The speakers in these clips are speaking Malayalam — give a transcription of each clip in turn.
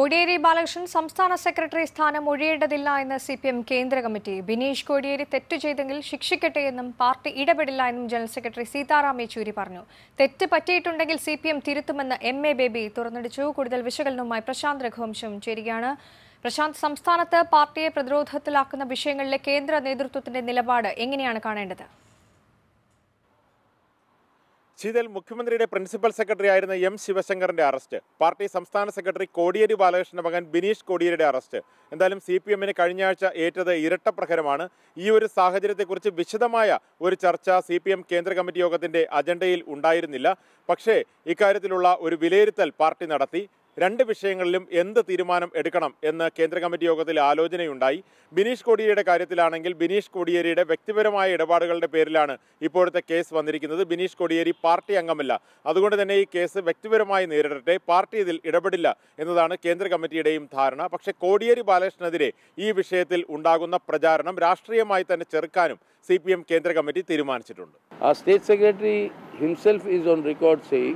കോടിയേരി ബാലകൃഷ്ണൻ സംസ്ഥാന സെക്രട്ടറി സ്ഥാനം ഒഴിയേണ്ടതില്ല എന്ന് സി പി എം കേന്ദ്ര കമ്മിറ്റി ബിനീഷ് കോടിയേരി തെറ്റു ചെയ്തെങ്കിൽ ശിക്ഷിക്കട്ടെ എന്നും പാർട്ടി ഇടപെടില്ല എന്നും ജനറൽ സെക്രട്ടറി സീതാറാം യെച്ചൂരി പറഞ്ഞു തെറ്റ് പറ്റിയിട്ടുണ്ടെങ്കിൽ സി പി എം തിരുത്തുമെന്ന് എം എ ബേബി തുറന്നടിച്ചു കൂടുതൽ വിശകലനവുമായി പ്രശാന്ത് രഘുവംശം ചേരുകയാണ് പ്രശാന്ത് സംസ്ഥാനത്ത് പാർട്ടിയെ പ്രതിരോധത്തിലാക്കുന്ന വിഷയങ്ങളിലെ കേന്ദ്ര നേതൃത്വത്തിന്റെ നിലപാട് എങ്ങനെയാണ് കാണേണ്ടത് ശീതൽ മുഖ്യമന്ത്രിയുടെ പ്രിൻസിപ്പൽ സെക്രട്ടറി ആയിരുന്ന എം ശിവശങ്കറിന്റെ അറസ്റ്റ് പാർട്ടി സംസ്ഥാന സെക്രട്ടറി കോടിയേരി ബാലകൃഷ്ണന്റെ മകൻ ബിനീഷ് കോടിയേരിയുടെ അറസ്റ്റ് എന്തായാലും സി പി എമ്മിന് കഴിഞ്ഞ ആഴ്ച ഏറ്റത് ഇരട്ടപ്രഹരമാണ് ഈ ഒരു സാഹചര്യത്തെക്കുറിച്ച് വിശദമായ ഒരു ചർച്ച സി പി എം കേന്ദ്ര കമ്മിറ്റി യോഗത്തിന്റെ അജണ്ടയിൽ ഉണ്ടായിരുന്നില്ല പക്ഷേ ഇക്കാര്യത്തിലുള്ള ഒരു വിലയിരുത്തൽ പാർട്ടി നടത്തി രണ്ട് വിഷയങ്ങളിലും എന്ത് തീരുമാനം എടുക്കണം എന്ന് കേന്ദ്ര കമ്മിറ്റി യോഗത്തിൽ ആലോചനയുണ്ടായി ബിനീഷ് കോടിയേരിയുടെ കാര്യത്തിലാണെങ്കിൽ ബിനീഷ് കോടിയേരിയുടെ വ്യക്തിപരമായ ഇടപാടുകളുടെ പേരിലാണ് ഇപ്പോഴത്തെ കേസ് വന്നിരിക്കുന്നത് ബിനീഷ് കോടിയേരി പാർട്ടി അംഗമല്ല അതുകൊണ്ട് തന്നെ ഈ കേസ് വ്യക്തിപരമായി നേരിടട്ടെ പാർട്ടി ഇതിൽ ഇടപെടില്ല എന്നതാണ് കേന്ദ്ര കമ്മിറ്റിയുടെയും ധാരണ പക്ഷേ കോടിയേരി ബാലകൃഷ്ണനെതിരെ ഈ വിഷയത്തിൽ ഉണ്ടാകുന്ന പ്രചാരണം രാഷ്ട്രീയമായി തന്നെ ചെറുക്കാനും സി കേന്ദ്ര കമ്മിറ്റി തീരുമാനിച്ചിട്ടുണ്ട് Our state secretary himself is on record saying,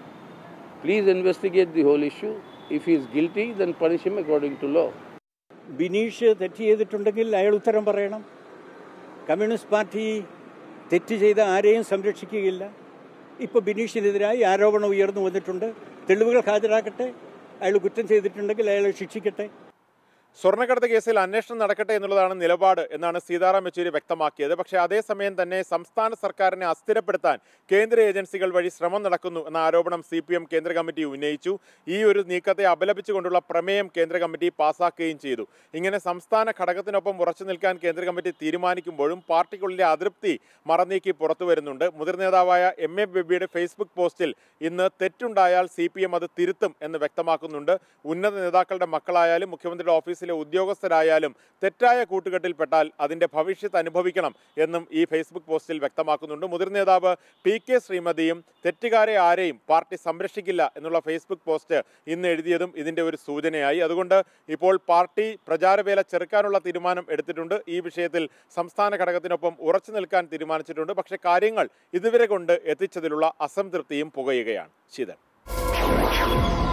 please investigate the whole issue. If he is guilty, then punish him according to law. Bineesh തെറ്റ് ചെയ്തിട്ടുണ്ടെങ്കിൽ അയാൾ ഉത്തരം പറയണം കമ്മ്യൂണിസ്റ്റ് പാർട്ടി തെറ്റ് ചെയ്ത ആരെയും സംരക്ഷിക്കുകയില്ല ഇപ്പോൾ ബിനീഷിനെതിരായി ആരോപണം ഉയർന്നു വന്നിട്ടുണ്ട് തെളിവുകൾ ഹാജരാക്കട്ടെ അയാൾ കുറ്റം ചെയ്തിട്ടുണ്ടെങ്കിൽ അയാളെ ശിക്ഷിക്കട്ടെ സ്വർണ്ണക്കടത്ത് കേസിൽ അന്വേഷണം നടക്കട്ടെ എന്നുള്ളതാണ് നിലപാട് എന്നാണ് സീതാറാം യെച്ചൂരി വ്യക്തമാക്കിയത് പക്ഷേ അതേസമയം തന്നെ സംസ്ഥാന സർക്കാരിനെ അസ്ഥിരപ്പെടുത്താൻ കേന്ദ്ര ഏജൻസികൾ വഴി ശ്രമം നടക്കുന്നു എന്ന ആരോപണം സി പി എം കേന്ദ്ര കമ്മിറ്റി ഉന്നയിച്ചു ഈ ഒരു നീക്കത്തെ അപലപിച്ചുകൊണ്ടുള്ള പ്രമേയം കേന്ദ്ര കമ്മിറ്റി പാസാക്കുകയും ചെയ്തു ഇങ്ങനെ സംസ്ഥാന ഘടകത്തിനൊപ്പം ഉറച്ചു നിൽക്കാൻ കേന്ദ്ര കമ്മിറ്റി തീരുമാനിക്കുമ്പോഴും പാർട്ടിക്കുള്ളിലെ അതൃപ്തി മറനീക്കി പുറത്തു വരുന്നുണ്ട് മുതിർന്ന നേതാവായ എം എ ബേബിയുടെ ഫേസ്ബുക്ക് പോസ്റ്റിൽ ഇന്ന് തെറ്റുണ്ടായാൽ സി പി എം അത് തിരുത്തും എന്ന് വ്യക്തമാക്കുന്നുണ്ട് ഉന്നത നേതാക്കളുടെ മക്കളായാലും മുഖ്യമന്ത്രിയുടെ ഓഫീസിലെ ഉദ്യോഗസ്ഥരായാലും തെറ്റായ കൂട്ടുകെട്ടിൽപ്പെട്ടാൽ അതിന്റെ ഭവിഷ്യത്ത് അനുഭവിക്കണം എന്നും ഈ ഫേസ്ബുക്ക് പോസ്റ്റിൽ വ്യക്തമാക്കുന്നുണ്ട് മുതിർന്ന നേതാവ് പി കെ ശ്രീമതിയും തെറ്റുകാരെ ആരെയും പാർട്ടി സംരക്ഷിക്കില്ല എന്നുള്ള ഫേസ്ബുക്ക് പോസ്റ്റ് ഇന്ന് എഴുതിയതും ഇതിന്റെ ഒരു സൂചനയായി അതുകൊണ്ട് ഇപ്പോൾ പാർട്ടി പ്രചാരവേല ചെറുക്കാനുള്ള തീരുമാനം എടുത്തിട്ടുണ്ട് ഈ വിഷയത്തിൽ സംസ്ഥാന ഘടകത്തിനൊപ്പം ഉറച്ചു നിൽക്കാൻ തീരുമാനിച്ചിട്ടുണ്ട് പക്ഷേ കാര്യങ്ങൾ ഇതുവരെ കൊണ്ട് എത്തിച്ചതിലുള്ള അസംതൃപ്തിയും പുകയുകയാണ് ശീതൻ